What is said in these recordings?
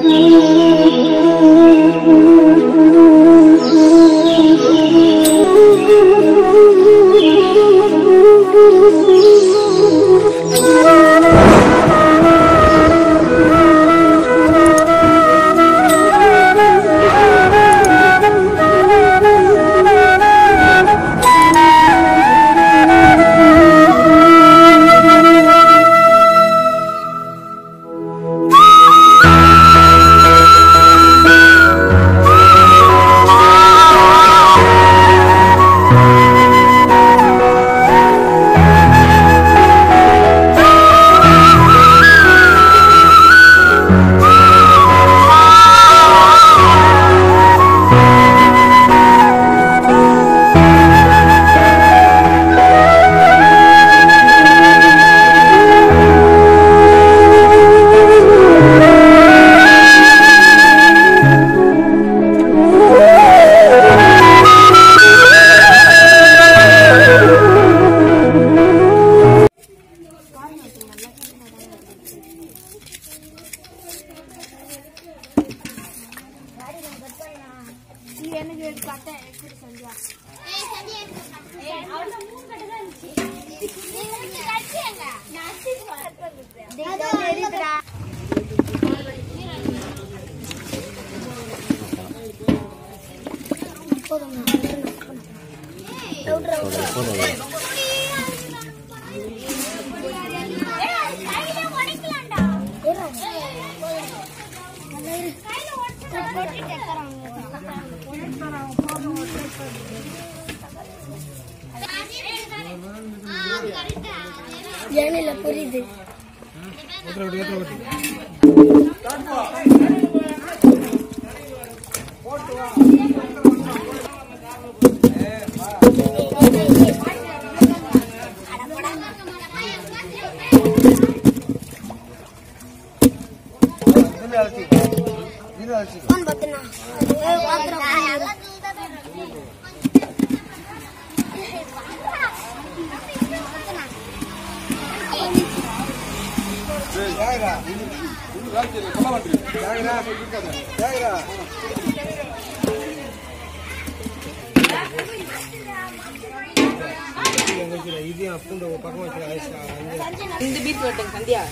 ஏனில புரியுது ஃபோன் பார்த்துனா இந்த பீட் வரட்டும் சந்தியா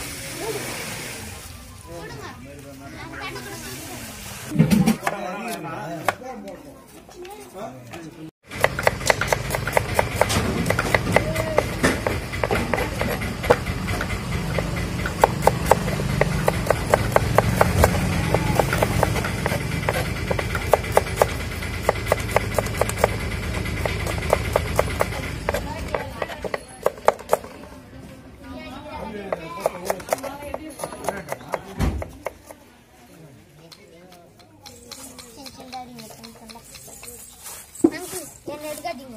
என்ன எடுக்காதீங்க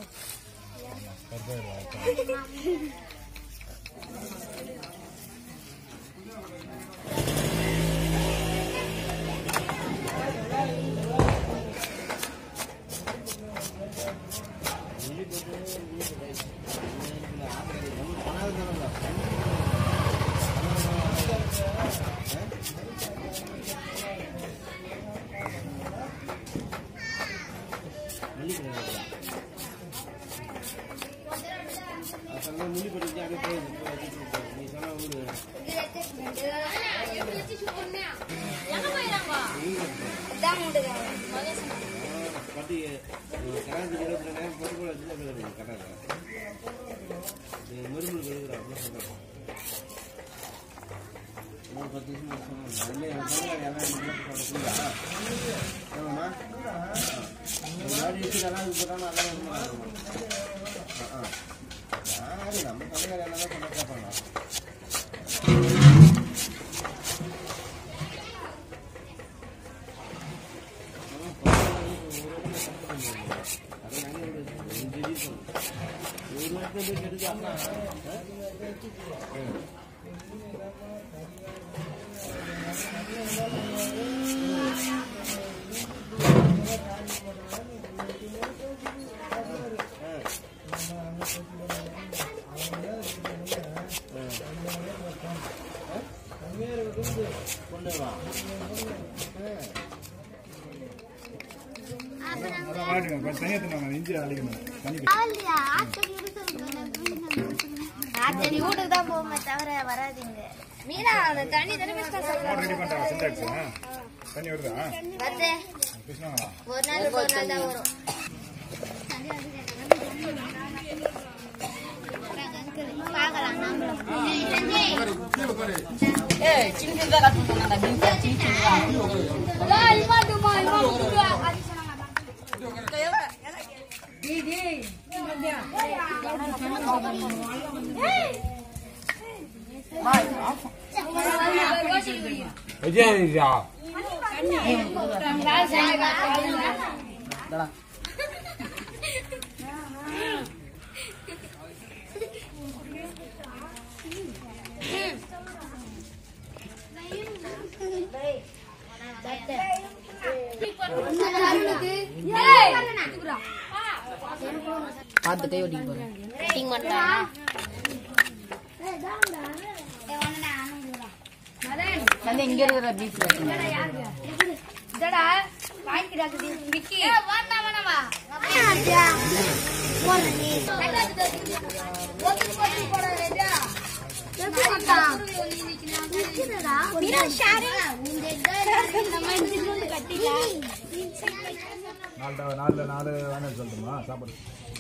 இதான் முண்டுக்காங்க கொண்டு வா அதான் வாட்டுங்க கொஞ்சம் தனியாக தின்னாங்க இஞ்சி அழிக்கணும் தண்ணி ஆச்சரி வீட்டுக்கு தான் போவோமே தவிர வராதீங்க மீனா அந்த தண்ணி தானே மிஸ் மோட்டர் ரெடி பண்ணிட்டாங்க சிந்தாக்ஸா தண்ணி வருதா வருது கிருஷ்ணாங்களா ஒரு நாள் ஒரு நாள் தான் வரும் பார்க்கலாம் நாங்களும் ஏய் சின்ன சின்னதா கட் பண்ணாங்க பீஃப் சின்ன சின்னதா இதடா. பார்த்து கை ஒட்டிக்க போறேன் கட்டிங் பண்ணிட்டாங்க சந்தை இங்க இருக்கிற பீஃப் நாலு டா- நாலு நாலு வேணும் சொல்லட்டுமா சாப்பாடு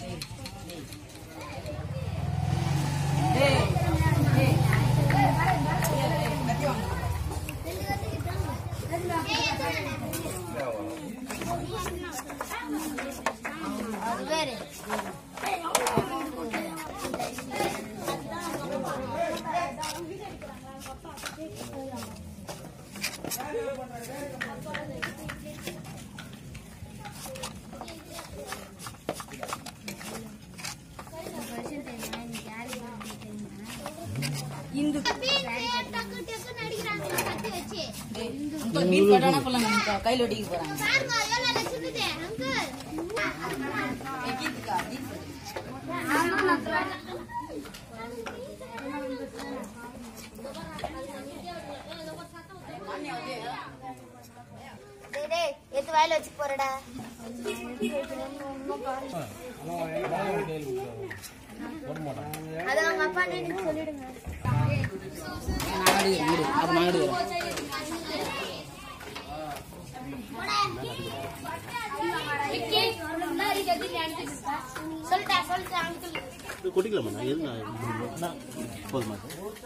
அது வேறு பீஃப் கட்டானா ஃபுல்லா கையில ஒட்டிக்க போறாங்க டேய், டேய், எடுத்து வாயில வச்சு போறடா அது அவங்க அப்பா அண்ணனுக்கு சொல்லிடுங்க நான் எடுக்கிறேன் இரு அப்ப நான் எடுக்கிறேன் சொல்லிட்டா சொல்லிட்டா அங்கிள் கொட்டிக்கலாமா நான் எது நான் நான் போதுமா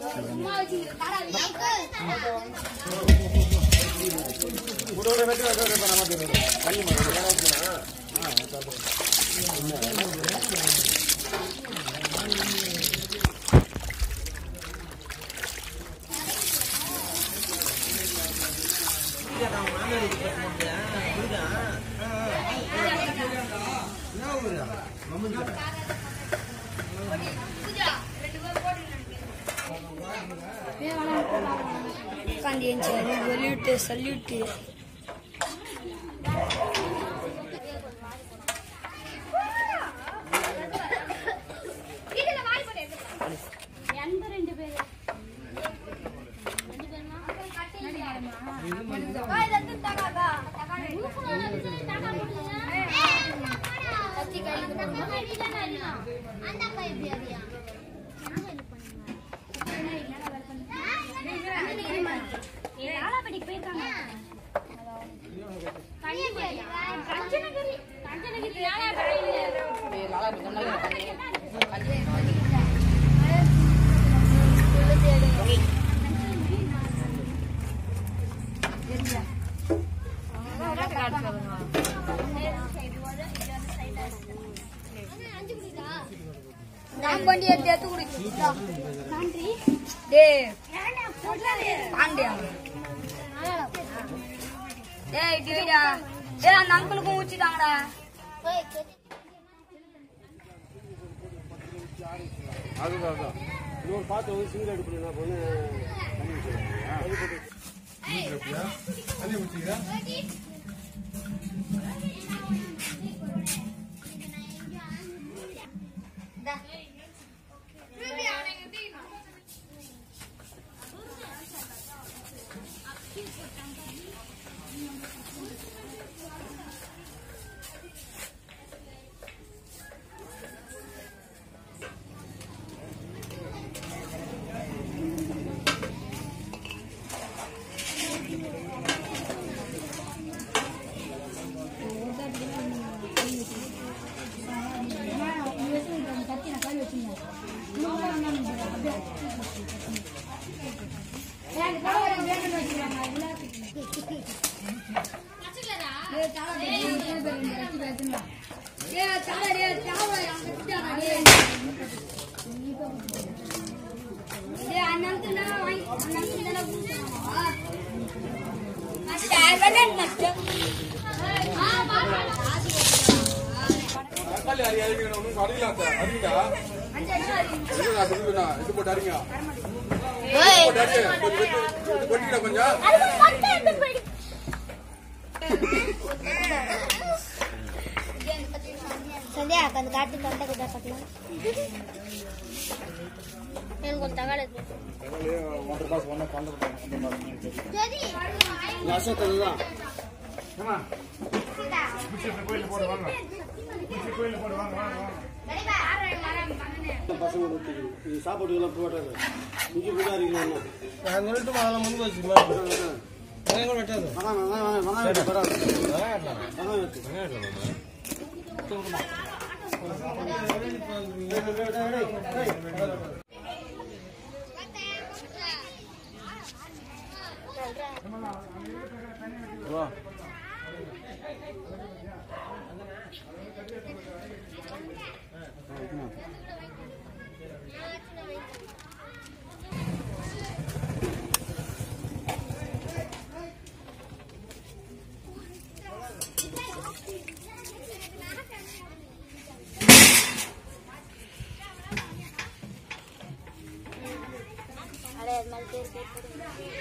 சொல்லிட்டு சொல்லிட்டு ஏய், நல்லா இருக்கு நல்லா இருக்கு நான் வண்டி எடுத்து எடுத்து குடிச்சு நன்றி டேய் பாண்டியா டேய் டிவிடா டேய் அந்த அங்கிளுக்கும் ஊச்சிட்டாங்கடா அதுதான் அதுதான் இன்னொரு பார்த்து வந்து சிங்கிள் எடுப்பு நான் பொண்ணு தண்ணி வச்சுக்கிறேன் தண்ணி ஊற்றிக்கிறேன் அவனை தக்காளி அரி அரிக்கணும் ஒன்றும் அரிக்கலாம் அத்தை. அரிங்கடா. அரிங்கடா, சொல்லுங்கடா. இது போட்டு அரிங்க. ஓய் போட்டு அரிங்க. கொஞ்சம் வெட்டி- இது கொட்டிக்கிடா கொஞ்சம். சந்தியா அந்த காட்டு தொண்டை குட்டா பார்க்கலாம் எனக்கு கொஞ்சம் தகாடு தக்காளியே ஒன்றரை காசு ஒன்றா கலந்து போட்டாங்க. அந்த மாதிரி சரி. வருஷத்துல தான் ஏம்மா, பிடிச்சிருந்த கோயில்ல போடு வாங்க பிடிச்சி கோயில்ல போடு வாங்க வாங்க வாங்க பசங்க ஊற்றிக்குது இது சாப்பாட்டுக்கெல்லாம் போட்டாது இங்கே கூட அரிக்கலாம் நான் சொல்லட்டுமா அதெல்லாம் முன்பு வச்சு வெங்காயம் கூட வெட்டாது வெங்காயம் வெங்காயம் வெங்காயம் வெட்டி போடாது வெங்காயம் வெட்டலாம். வெங்காயம் வெட்டி வெங்காயம் வெட்டலாம். வா. அடே அது மேல பேர் பேர் போடு.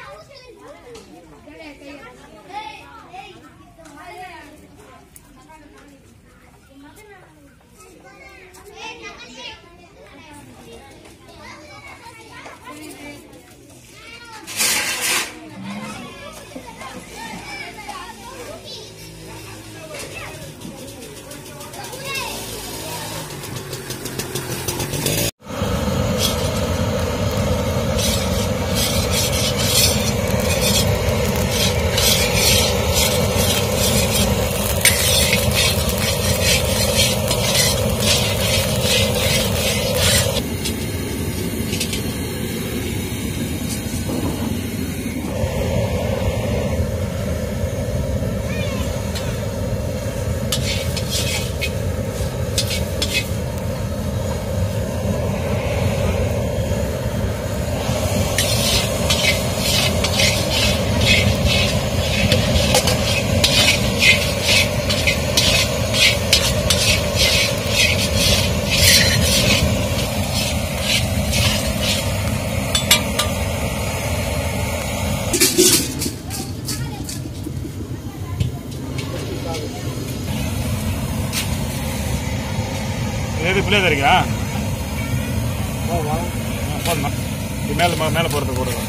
எது பிள்ளை தரீங்க போதுமா இது மேலே மேலே போகிறது போடுறோம்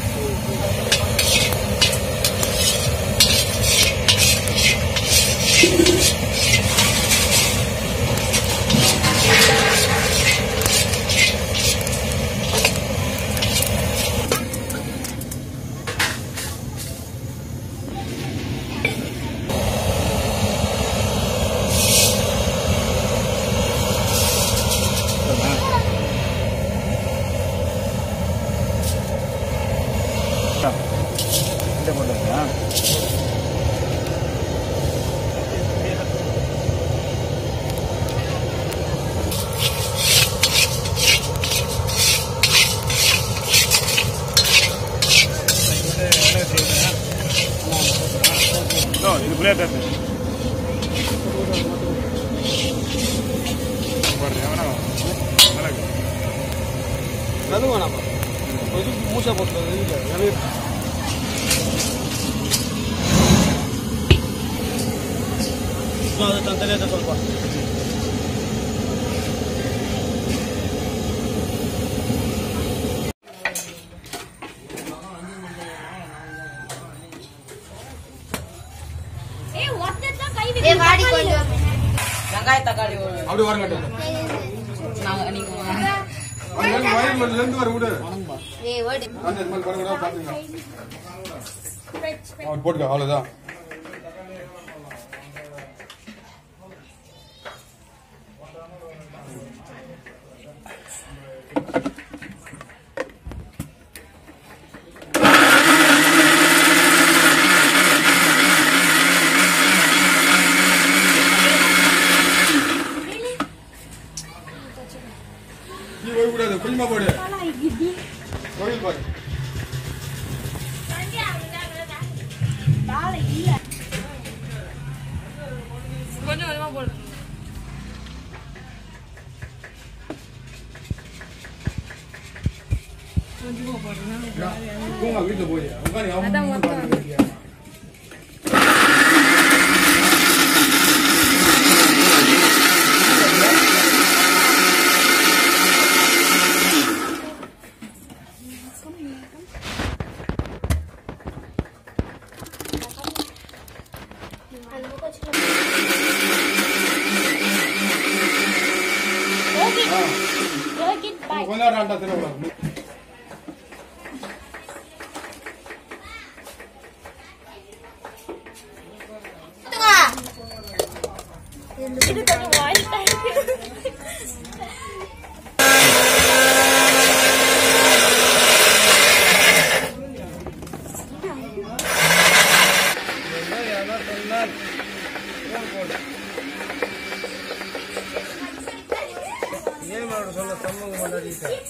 இந்த போடுறீங்களா இது பிளேட் நடுங்க வேணாமா ஒரு மூச்சா போட்டு இல்லை நிறைய அது தனியாக தான் சொல்லுவான் ஏய் வாடி கொஞ்சம் வெங்காய தக்காளி ஒரு- அப்படி வரங்க அத்தை. நாங்க நீங்க அது மேல வயிறு மேல இருந்து வர விடு ஏய் ஓடி அந்த இது மேல வரக்கூடா பாத்துங்க அவர் போட்டுக்க அவ்வளவுதான் நீ வரக்கூடாது கொஞ்சமா போடு கோயில் பாரு வீட்டுல போய் உட்காந்து அவங்க பாருங்க கொஞ்ச நேரம் ஆண்டா திருவிழா இது கொஞ்சம் வாய்ஸ் ஏன் அவரோட சொன்ன சமூகம் கொண்டாடிட்டேன்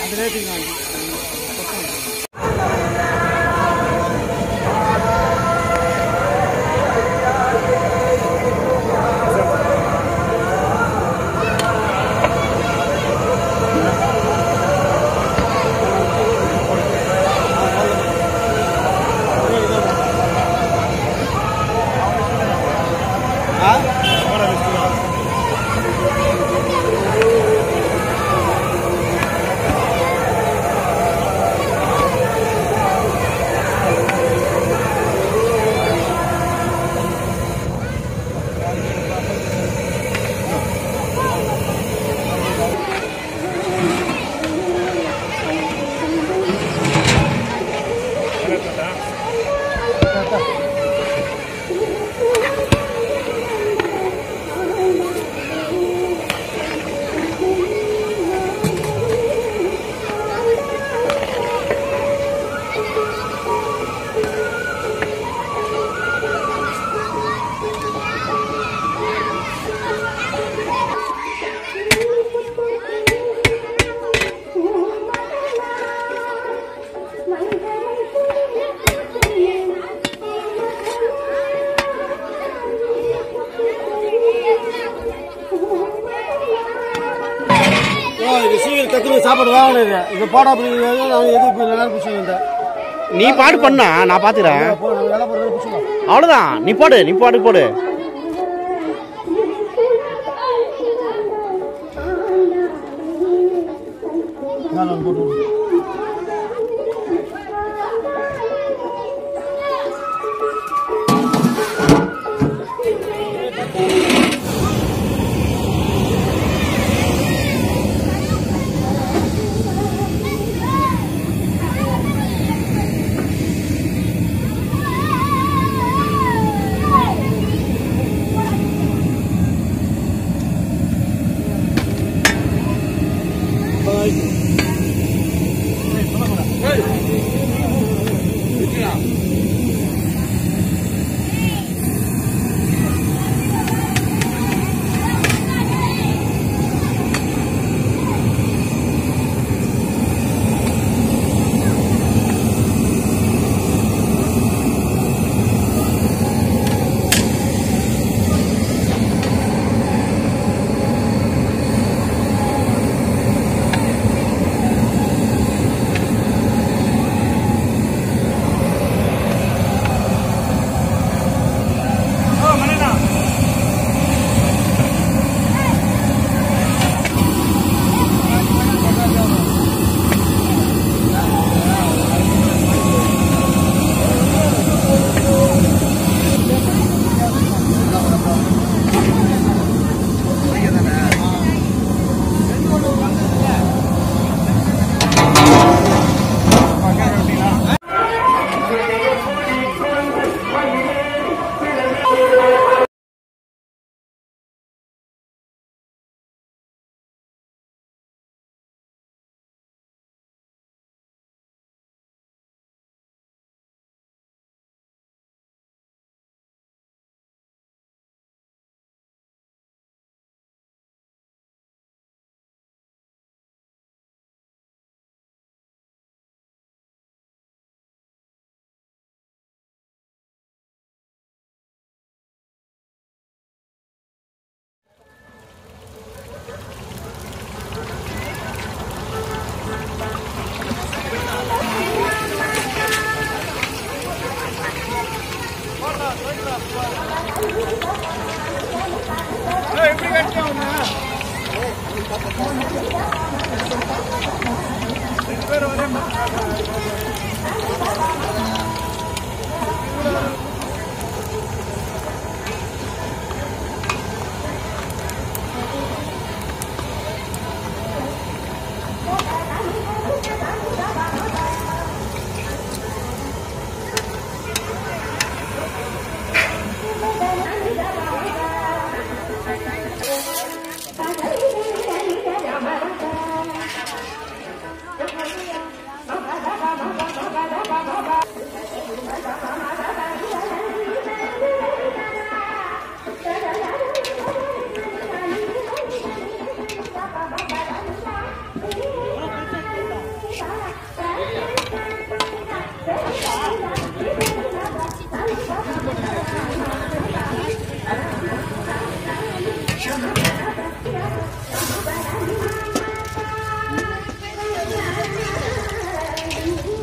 அது ரேட்டுங்க ஓ இது சீக்கிரம் டக்குனு சாப்பாடு வாங்கணும் இது இது போடா அப்படி நான் எது இப்போ நல்லா பிடிச்சி நீ பாடு பண்ணா நான் பாத்துக்கிறேன் போ நம்ம வேலை போடுறது பிடிச்சிக்கலாம் அவ்வளவுதான் நீ போடு நீ பாடு போடு நான் போட்டு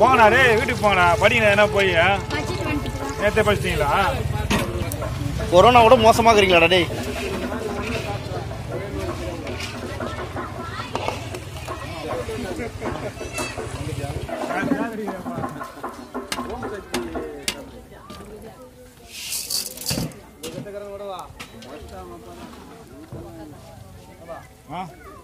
போங்கண்ணா டேய் வீட்டுக்கு போங்கண்ணா படிங்க என்ன போய் வச்சுட்டு வந்துட்டு நேற்றே படிச்சிட்டீங்களா கொரோனா கூட மோசமாக இருக்கிறீங்களாடா டேய் ஆ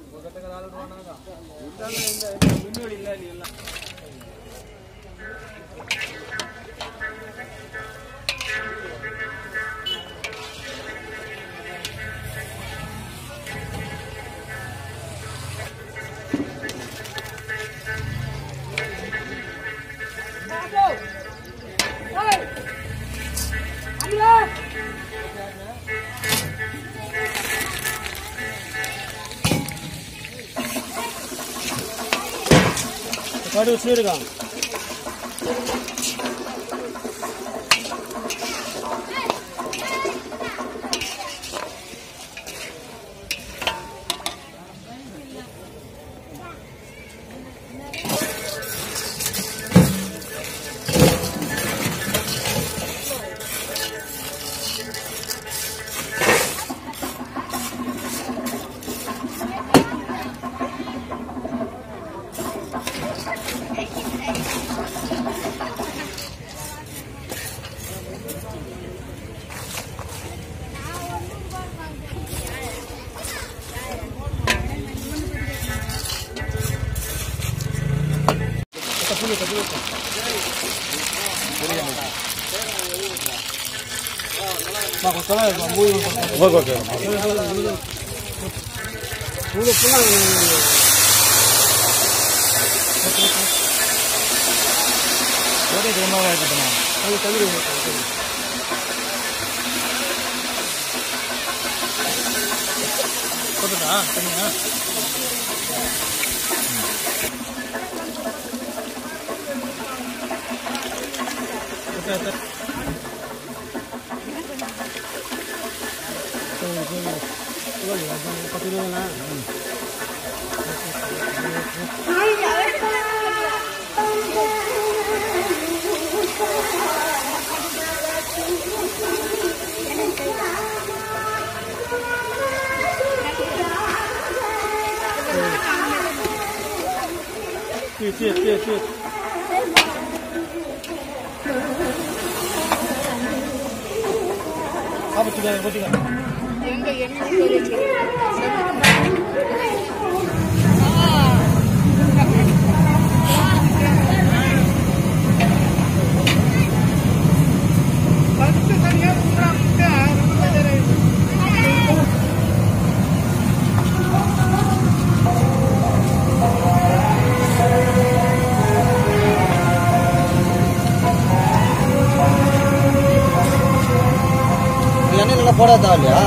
கடு சீருக்கான் ஓகே ஓகே 去去去去。啊不，这个我这个。 எண்ணெய் போடாதா இல்லையா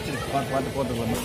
பார்த்து பார்த்து போட்டு போட்டு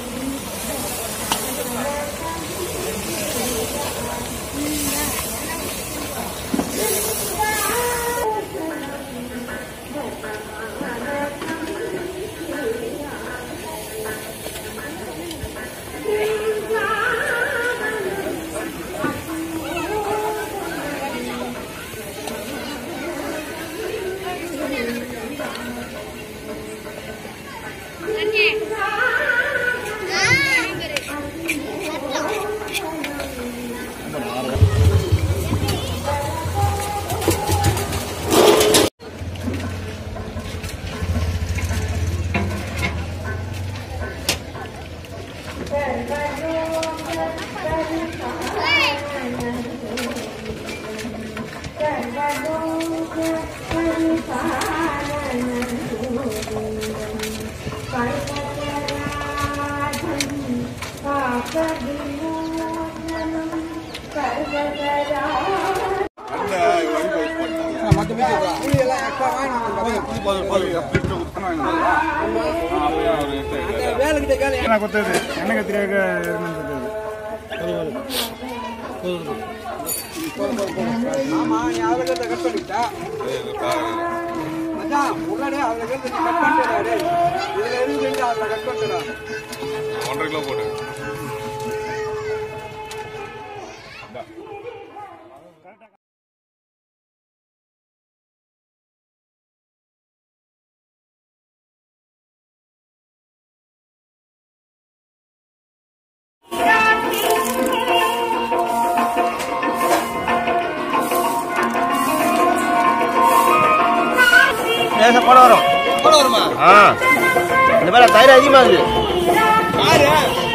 என்ன கொத்தது என்ன கத்திரியாக ஆமா நீ அதுல இருந்து கட் பண்ணிட்டா மச்சான் முன்னாடியே அதுல இருந்து கட் பண்ணிட்டா டேய் இதுல இருந்து அதுல கட் பண்ணிட்டா ஒன்றரை கிலோ போட்டு லேசா போட வரும் போட வருமா ஆ இந்த மாதிரி தயிர் அதிகமாக இருக்குது பாரு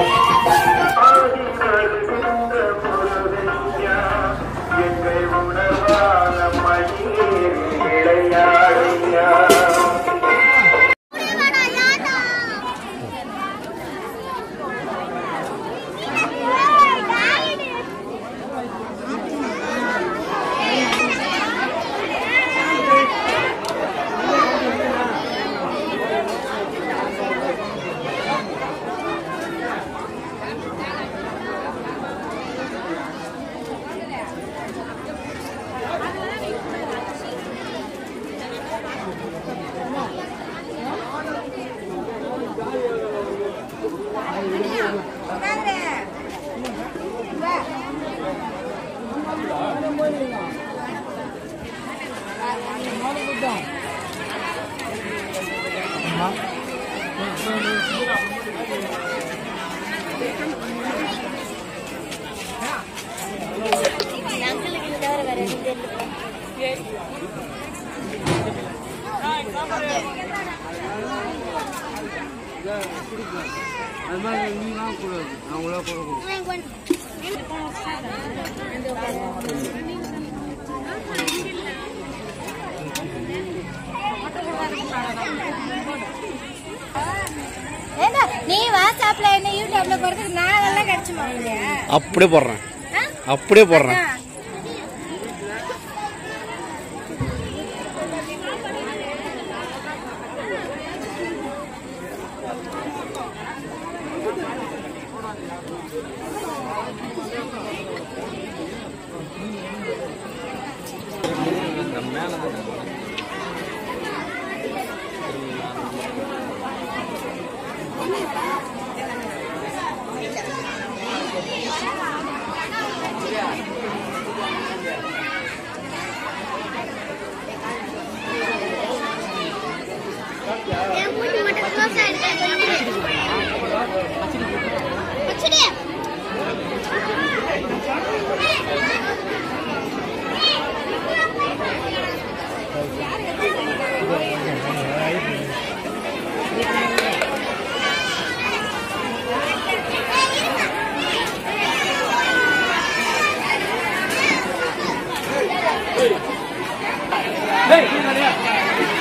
அங்கிளுக்கு தவிர வேற எதுவும் தெரியல அது மாதிரி நீ தான் கூடாது நான் உள்ள போட ஏண்டா, நீ வாட்ஸ்அப்ல என்ன யூடியூப்ல போறதுக்கு நான் எல்லாம் கிடைச்சு மாட்டியா அப்படியே போடுறேன் அப்படியே போடுறேன் என் மூஞ்சி மட்டும் க்ளோஸ் ஆயிடுச்சு வச்சுடு டேய்